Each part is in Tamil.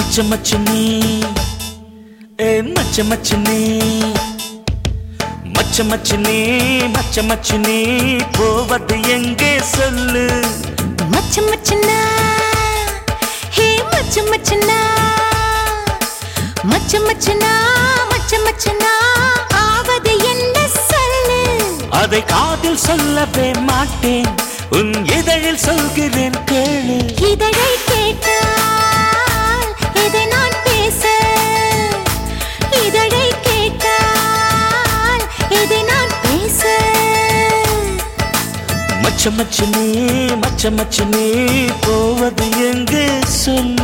மச்ச மச்ச நீ ஏ மச்ச மச்ச நீ மச்ச மச்ச நீ மச்ச மச்ச நீ போவது எங்கே சொல்லு மச்ச மச்சனா ஹே மச்ச மச்சனா மச்ச மச்சனா மச்ச மச்சனா ஆவது என்ன சொல்லு அதை காதில் சொல்லவே மாட்டேன் உன் இதழில் சொல்கிறேன் கேளு இதழை கேட்டால் இதை நான் பேச இதழை கேட்டால் இதை நான் பேச மச்ச மச்ச நீ மச்ச மச்ச நீ போவது எங்கே சொல்லு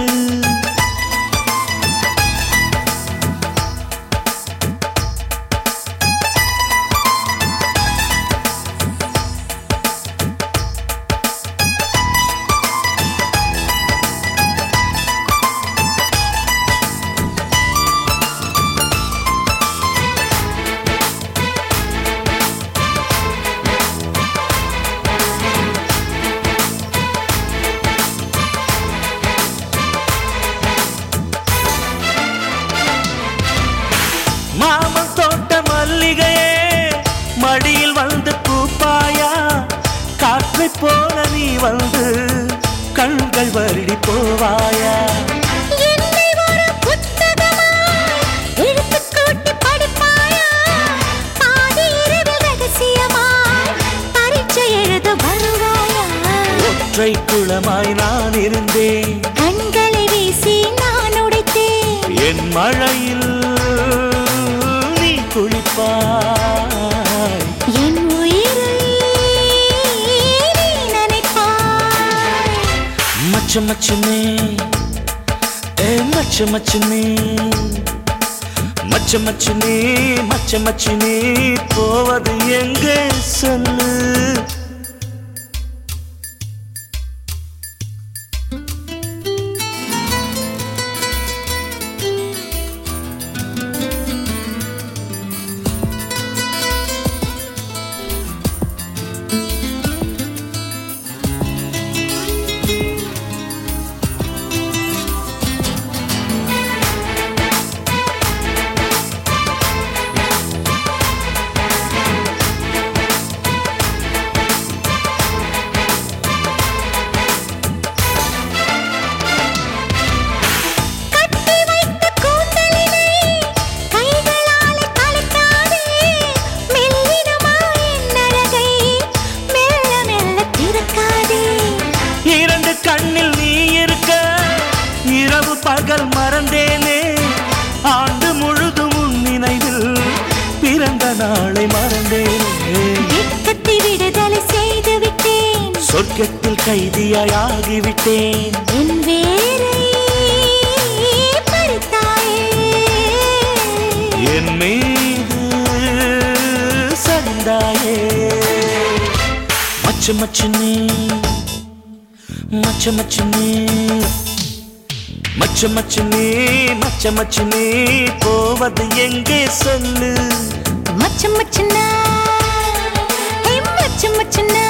மாமன் தோட்ட மல்லிகையே மடியில் வந்து பூப்பாயா காற்றை போல நீ வந்து கண்கள் வருடி போவாயா என்னை ஒரு புத்தகமாய் எடுத்துக் கூட்டி படிப்பாயா? பாதி இரவில் ரகசியமாய் பரீட்சை எழுத வருவாயா? ஒற்றை குளமாய் நான் இருந்தேன் கண்களை வீசி நான் உடைத்தேன். என் மழையில் நீ குளிப்பாய் என் உயிரை நீ நினைப்பாய். மச்ச மச்சனே ஏ மச்ச மச்சனே மச்ச மச்சனே மச்ச மச்சனே போவது எங்கே சொல்லு கட்டி வைத்த கூந்தலினை கைகளாலே கலைக்காதே. மெல்லினமாய் என் அழகை மெல்ல மெல்ல திறக்காதே. இரண்டு கண்ணில் நீ இருக்க இரவு பகல் மறந்தேனே ஆண்டு முழுதும் உன் நினைவில் பிறந்த நாளை மறந்தேனே வெட்கத்தை விடுதலை செய்து விட்டேன் சொர்க்கத்தில் கைதியாகிவிட்டேன் என் வேரை பறித்தாயே என் மீது சந்தாயே மச்ச மச்ச நீ மச்ச மச்ச நீ மச்ச மச்ச நீ மச்ச மச்ச நீ போவது எங்கே சொல்லு மச்ச மச்சனா ஹே மச்ச மச்சனா